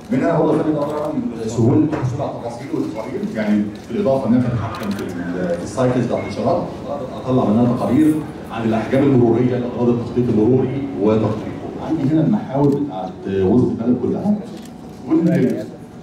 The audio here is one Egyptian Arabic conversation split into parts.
منها هو فن طبعا سهوله الحصول على التفاصيل والتقارير يعني بالاضافه ان انا اتحكم في ال- في السايكلز بتاعت الاشارات اقدر اطلع منها تقارير عن الاحجام المروريه لاغراض التخطيط المروري وتخطيطه. عندي هنا المحاور بتاعت وسط البلد كلها وال-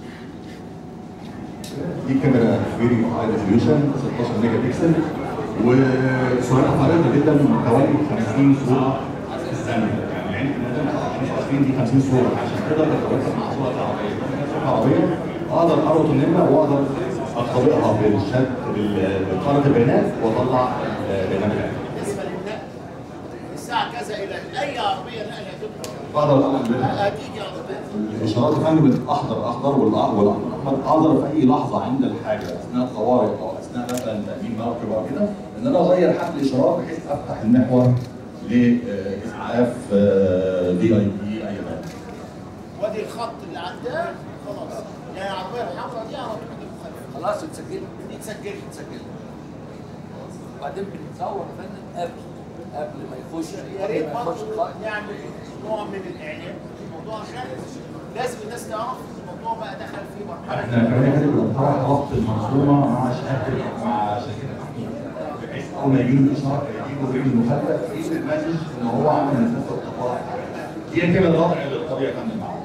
دي كاميرا فيري هاي ريزوليوشن 16 ميجا بكسل وسرعتها عاليه جدا من حوالي 50 صوره في الثانيه يعني العين النادم 25 دي 50 صوره عشان كده بتتوافق مع صوره عربيه صوره عربيه اقدر اربط النمره واقدر اختبئها بالشد بال- بقاره البيانات واطلع آه، بيانات العين. بالنسبه للنقل الساعه كذا الى اي عربيه نقل هتدخل بقدر اعمل هتيجي على طول الاشارات يا فندم الاخضر اخضر والأ- والاحمر احمر اقدر في اي لحظه عند الحاجه اثناء الطوارئ او اثناء مثلا تامين موكب او كده ان انا اغير حد الاشارات بحيث افتح المحور لاسعاف دي اي بي اي حاجه. وادي الخط اللي عندها خلاص يعني العربيه الحمراء دي على طول دي مخالفه خلاص اتسجلت دي اتسجلت اتسجلت وبعدين بنتصور يا فندم قبل قبل ما يخش يا ريت قبل ما يخش برضه الخط نعمل نوع من الاعلام في الموضوع عشان لازم الناس تعرف الموضوع بقى دخل في مرحله احنا كمان كده بنطرح ربط المنظومه مع شركه مع شركه التحميل بحيث اول ما يجي له الاشاره يجيبوا فيه المخالفه يجيب المسج ان هو عامل مسافه التقاطع دي كده الوضع اللي الطبيعي كان معاه